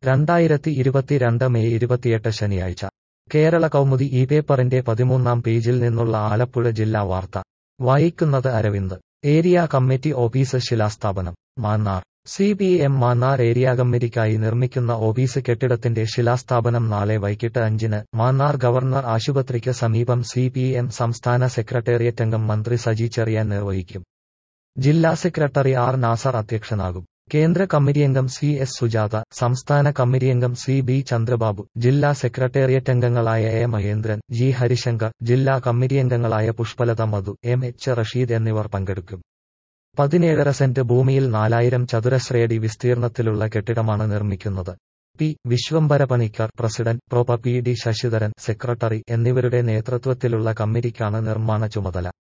രണ്ടായിരത്തി ഇരുപത്തിരണ്ട് മെയ് ഇരുപത്തിയെട്ട് ശനിയാഴ്ച കേരള കൗമുദി ഈ പേപ്പറിന്റെ പതിമൂന്നാം പേജിൽ നിന്നുള്ള ആലപ്പുഴ ജില്ലാ വാർത്ത വായിക്കുന്നത് അരവിന്ദ് ഏരിയ കമ്മിറ്റി ഓഫീസ് ശിലാസ്ഥാപനം Mannar C P M Mannar area കമ്മിറ്റിക്കായി നിർമ്മിക്കുന്ന ഓഫീസ് കെട്ടിടത്തിന്റെ ശിലാസ്ഥാപനം നാളെ വൈകിട്ട് അഞ്ചിന് മാന്നാർ ഗവർണർ ആശുപത്രിക്ക് സമീപം സി പി എം സംസ്ഥാന സെക്രട്ടേറിയറ്റ് അംഗം മന്ത്രി സജി ചെറിയാൻ നിർവഹിക്കും ജില്ലാ സെക്രട്ടറി ആർ നാസർ അധ്യക്ഷനാകും കേന്ദ്ര കമ്മിറ്റിയംഗം സി എസ് സുജാത സംസ്ഥാന കമ്മിറ്റിയംഗം സി ബി ചന്ദ്രബാബു ജില്ലാ സെക്രട്ടേറിയറ്റ് അംഗങ്ങളായ എ മഹേന്ദ്രൻ ജി ഹരിശങ്കർ ജില്ലാ കമ്മിറ്റിയംഗങ്ങളായ പുഷ്പലത മധു എം എച്ച് റഷീദ് എന്നിവർ പങ്കെടുക്കും പതിനേഴര സെന്റ് ഭൂമിയിൽ നാലായിരം ചതുരശ്രയടി വിസ്തീർണത്തിലുള്ള കെട്ടിടമാണ് നിർമ്മിക്കുന്നത് പി വിശ്വംഭര പണിക്കർ പ്രസിഡന്റ് പ്രൊപ പി ഡി ശശിധരൻ സെക്രട്ടറി എന്നിവരുടെ നേതൃത്വത്തിലുള്ള കമ്മിറ്റിക്കാണ് നിർമ്മാണ ചുമതല